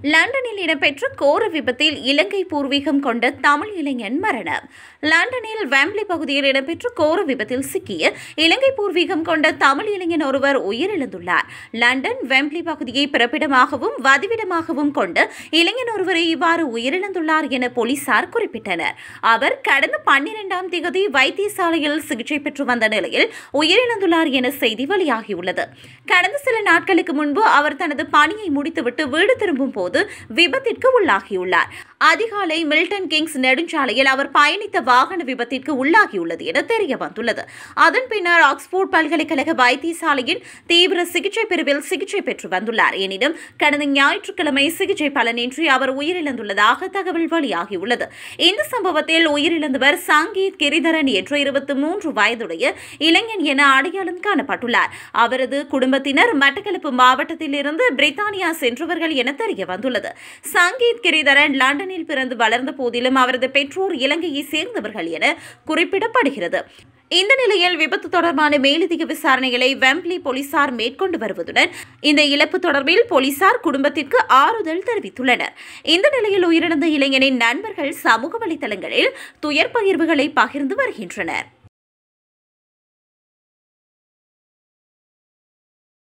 லண்டனில் இடம்பெற்ற கோர விபத்தில் இலங்கை பூர்வீகம் கொண்ட தமிழ் இளைஞன் மரணம் லண்டனில் வெம்ப்லி பகுதியில் இடம்பெற்ற கோர விபத்தில் சிக்கிய இலங்கை பூர்வீகம் கொண்ட தமிழ் இளைஞன் ஒருவர் உயிரிழந்துள்ளார் லண்டன் வெம்ப்லி பகுதியை பிறப்பிடமாகவும் வதிவிடமாகவும் கொண்ட இளைஞன் ஒருவரை இவ்வாறு உயிரிழந்துள்ளார் என போலீசார் குறிப்பிட்டனர் அவர் கடந்த பன்னிரெண்டாம் தேதி வைத்தியசாலையில் சிகிச்சை பெற்று வந்த நிலையில் உயிரிழந்துள்ளார் என செய்தி வெளியாகியுள்ளது கடந்த சில நாட்களுக்கு முன்பு அவர் தனது பணியை முடித்துவிட்டு வீடு திரும்பும் போது விபத்திற்கு உள்ளாகியுள்ளார் அதிகாலை மில்டன் கிங்ஸ் நெடுஞ்சாலையில் அவர் பயணித்த வாகன விபத்திற்கு உள்ளாகியுள்ளது என தெரிய வந்துள்ளது அதன் பின்னர் ஆக்ஸ்போர்ட் பல்கலைக்கழக வைத்தியசாலையின் தீவிர சிகிச்சை பிரிவில் சிகிச்சை பெற்று வந்துள்ளார் எனினும் கடந்த ஞாயிற்றுக்கிழமை சிகிச்சை பலனின்றி அவர் உயிரிழந்துள்ளதாக தகவல் வெளியாகியுள்ளது இந்த சம்பவத்தில் உயிரிழந்தவர் சங்கீத் கிரிதரன் என்ற இருபத்தி மூன்று வயதுடைய இளைஞன் என அடையாளம் காணப்பட்டுள்ளார் அவரது குடும்பத்தினர் மட்டக்களப்பு மாவட்டத்தில் இருந்து பிரித்தானியா சென்றவர்கள் என தெரிய வந்துள்ளது சங்கீத் கிரிதரன் லண்டனில் பிறந்து வளர்ந்த போதிலும் அவரது பெற்றோர் இலங்கையை சேர்ந்தவர்கள் என குறிப்பிடப்படுகிறது இந்த நிலையில் விபத்து தொடர்பான மேலதிக விசாரணைகளை வெம்ப்லி போலீசார் மேற்கொண்டு வருவதுடன் இந்த இழப்பு தொடர்பில் போலீசார் குடும்பத்திற்கு ஆறுதல் தெரிவித்துள்ளனர் இந்த நிலையில் உயிரிழந்த இளைஞனின் நண்பர்கள் சமூக வலைதளங்களில் துயர் பகிர்வுகளை பகிர்ந்து வருகின்றனர்